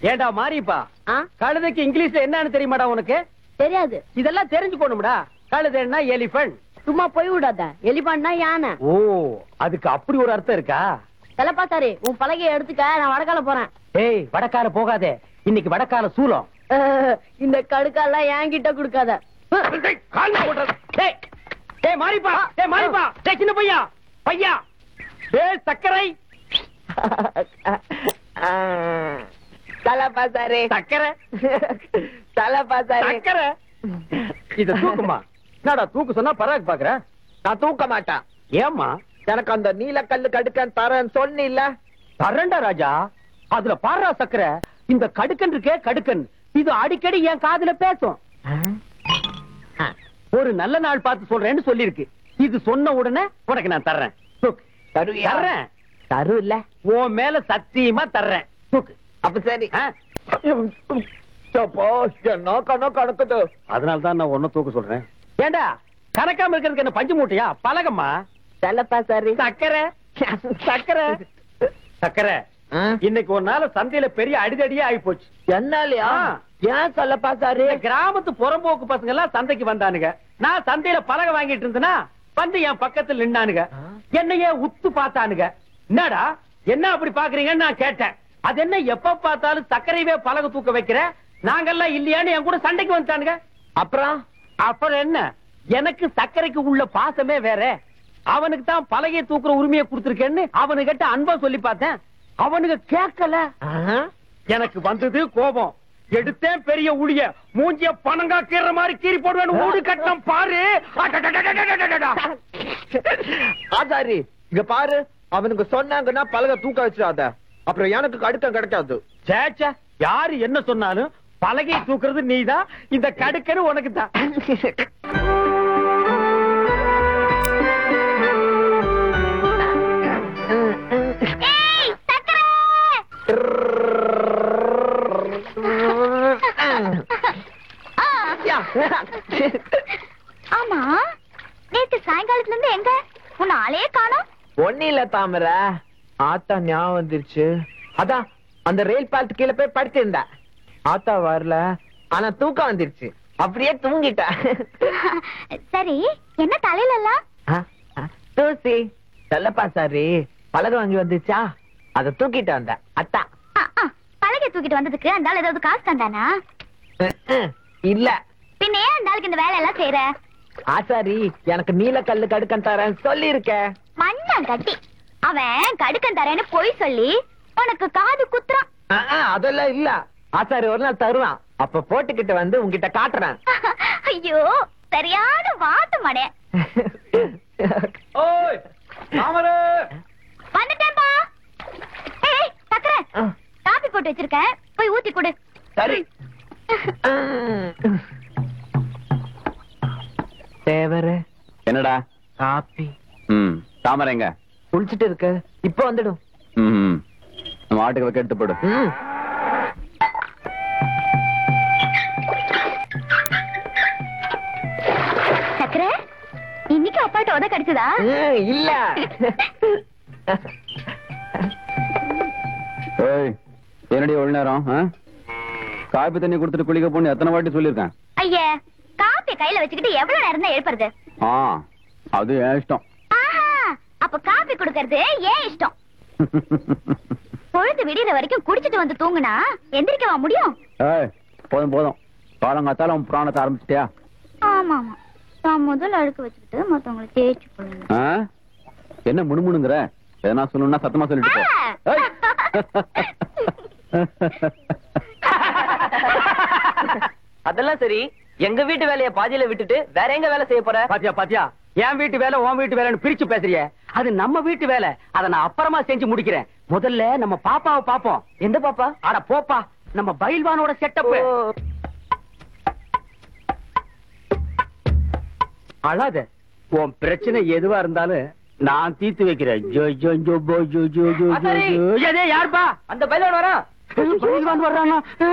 ஏண்டா மாறிப்பா ஆ கழுதைக்கு இங்கிலீஷ்ல என்னன்னு தெரியுமாடா உனக்கு தெரியாது இதெல்லாம் தெரிஞ்சுக்கணும்டா கழுதைன்னா எலிபென்ட் சும்மா போய் விடாத எலிபான்னா யானை ஓ அதுக்கு அப்படி ஒரு அர்த்தம் இருக்கா தலைப்பாத்தாரு உன் பலகையை எடுத்துக்க நான் வடக்கால போறேன் ஏய் வடக்கால போகாதே இன்னைக்கு வடக்கால சூலம் அஹ், இந்த கடுக்காலாம் என்கிட்ட கொடுக்காத டேய், கால்ல போடுறது. டேய், டேய், மாறிப்பா டேய், மாறிப்பா டேய், சின்ன பையா பையா டேய் சக்கரை தலைப்பாத்தாரு சக்கரை தலைப்பாத்தாரு சக்கரை இத தூக்குமா என்னடா தூக்கு சொன்னா பராக் பாக்குற நான் தூக்க மாட்டேன் ஏம்மா எனக்கு அந்த நீலக்கல்லு கடுக்கன் தரேன் சொன்னில்ல தரண்டா ராஜா அதுல பாரா சக்கரை இந்த கடுக்கன் இருக்கே கடுக்கன் இது அடிக்கடி என் காதுல பேசும் ஒரு நல்ல நாள் பார்த்து சொல்றேன்னு சொல்லிருக்கு இது சொன்ன உடனே உனக்கு நான் தர்றேன் தூக்கு. தருவியா? தர்றேன் தரு இல்ல உன் மேல சத்தியமா தர்றேன் தூக்கு அப்ப சரி ஆ? சப்போ, என்ன கண்ணோ கணக்குது அதனால தான் நான் ஒன்னும் தூக்க சொல்றேன் ஏண்டா கணக்காம இருக்கிறதுக்கு என்ன பஞ்சு மூட்டையா பழகம்மா தலைப்பாசாரி சக்கரை சக்கரை சக்கரை ஆ? இன்னைக்கு ஒரு நாள் சந்தையில பெரிய அடிதடியே ஆகி போச்சு என்னாலயா ஆ. ஏன் தலைப்பாசாரி இந்த கிராமத்து புறம்போக்கு பசங்க எல்லாம் சந்தைக்கு வந்தானுங்க நான் சந்தையில பலகை வாங்கிட்டு இருந்தேனா வந்து என் பக்கத்துல நின்னானுங்க ஆ. என்னையே உத்து பார்த்தானுங்க என்னடா என்ன அப்படி பாக்குறீங்கன்னு நான் கேட்டேன் அது என்ன எப்ப பார்த்தாலும் சர்க்கரையவே பலகை தூக்க வைக்கிற நாங்கெல்லாம் இல்லையான்னு என் கூட சண்டைக்கு வந்துட்டானுங்க அப்புறம் அப்புறம் என்ன எனக்கு சர்க்கரைக்கு உள்ள பாசமே வேற அவனுக்கு தான் பலகையை தூக்குற உரிமையை கொடுத்திருக்கேன்னு அவனுகிட்ட அன்பா சொல்லி பார்த்தேன் அவனுக்கு கேட்கல ஆ? எனக்கு வந்தது கோபம் எடுத்தேன் பெரிய ஊழிய மூஞ்சிய பணங்கா கீற மாதிரி கீறி போடுவேன் ஊடு கட்டம் பாரு அடடடடடடடடடா. ஆசாரி இங்க பாரு அவனுக்கு சொன்னாங்கன்னா பலகை தூக்க வச்சிடாத அப்புறம் எனக்கு கடுக்கம் கிடைக்காது ச்சே, ச்சே, யாரு என்ன சொன்னாலும் பலகையை தூக்குறது நீதான் இந்த கடுக்கரு உனக்கு தான் ஆமா நேத்து சாயங்காலத்துல இருந்து எங்க உன் ஆளே காணோம் ஒண்ணு இல்ல தாமர ஆத்தா ஞாபகம் வந்துருச்சு அதான் அந்த ரயில் பாலத்து கீழே போய் படுத்திருந்தா ஆத்தா வரல ஆனா தூக்கம் வந்துருச்சு அப்படியே தூங்கிட்டா சரி என்ன தலையில எல்லாம் ஆ, ஆ, தூசி செல்லப்பா சாரி பலகை வாங்கி வந்துச்சா அத தூக்கிட்டு வந்த அத்தா ஆ, ஆ, பலகை தூக்கிட்டு வந்ததுக்கு அந்த ஆள் ஏதாவது காசு தந்தானா அஹ், அஹ், இல்ல பின்ன ஏன் அந்த ஆளுக்கு இந்த வேலை எல்லாம் செய்யற ஆசாரி எனக்கு நீலக்கல்லு கடுக்கன் தரேன் சொல்லி இருக்க மண்ணான் கட்டி அவன் கடுக்கன் தரேன்னு பொய் சொல்லி உனக்கு காது குத்துறான் அதெல்லாம் இல்ல ஆசாரி ஒரு நாள் தருவான் அப்ப போட்டுக்கிட்டு வந்து உன்கிட்ட காட்டுறேன் ஐயோ சரியான வாட்டு மடே ஓய் தாமரை வந்துட்டேன்பா ஏய் சக்கரை ஆ, காபி போட்டு வச்சிருக்கேன் போய் ஊத்தி கொடு சரி தேவர என்னடா காப்பி ம் தாமரை எங்க குளிச்சிட்டு இருக்க இப்ப வந்துடும் ம் நம்ம ஆட்டுக்கு வைக்க எடுத்து போடு ம். சக்கரை இன்னைக்கு அப்பாட்ட உத கிடைச்சதா ம், இல்ல ஏய் என்னடி ஒரு நேரம் ஆ? காப்பி தண்ணி கொடுத்துட்டு குளிக்க போன்னு எத்தனை வாட்டி சொல்லியிருக்கேன் ஐயே காப்பி கையில வச்சுக்கிட்டு எவ்வளவு நேரம் தான் எழுப்புறது ஆ அது என் இஷ்டம் ஆஹா அப்ப காப்பி குடுக்கறது ஏன் இஷ்டம் பொழுது விடியற வரைக்கும் குடிச்சிட்டு வந்து தூங்குனா எந்திரிக்கவா முடியும் ஏய் போதும் போதும் காலங்காத்தால உன் புராணத்தை ஆரம்பிச்சிட்டியா ஆமா ஆமா நான் முதல்ல அழுக்கு வச்சுக்கிட்டு மத்தவங்களை தேய்ச்சி போடணும் ஆ? என்ன முணுமுணுங்கிற எதனா சொல்லணும்னா சத்தமா சொல்லிட்டு போ ஏய். அதெல்லாம் சரி எங்க வீட்டு வேலைய பாதியில விட்டுட்டு வேற எங்க வேலை செய்ய போற பாத்தியா பாத்தியா என் வீட்டு வேலை உன் வீட்டு வேலைன்னு பிரிச்சு பேசுறியே அது நம்ம வீட்டு வேலை அத நான் அப்புறமா செஞ்சு முடிக்கிறேன் முதல்ல நம்ம பாப்பாவை பாப்போம் எந்த பாப்பா அட போப்பா நம்ம பயில்வானோட செட்டப் அழாத உன் பிரச்சனை எதுவா இருந்தாலும் நான் தீர்த்து வைக்கிறேன் ஜோ, ஜோ, ஜோ, போ, ஜோ, ஜோ, ஜோ, ஜோ, ஆசாரி. ஜோ. ஏதே யாருப்பா அந்த பைலோட வரா பயில்வான் வர்றானா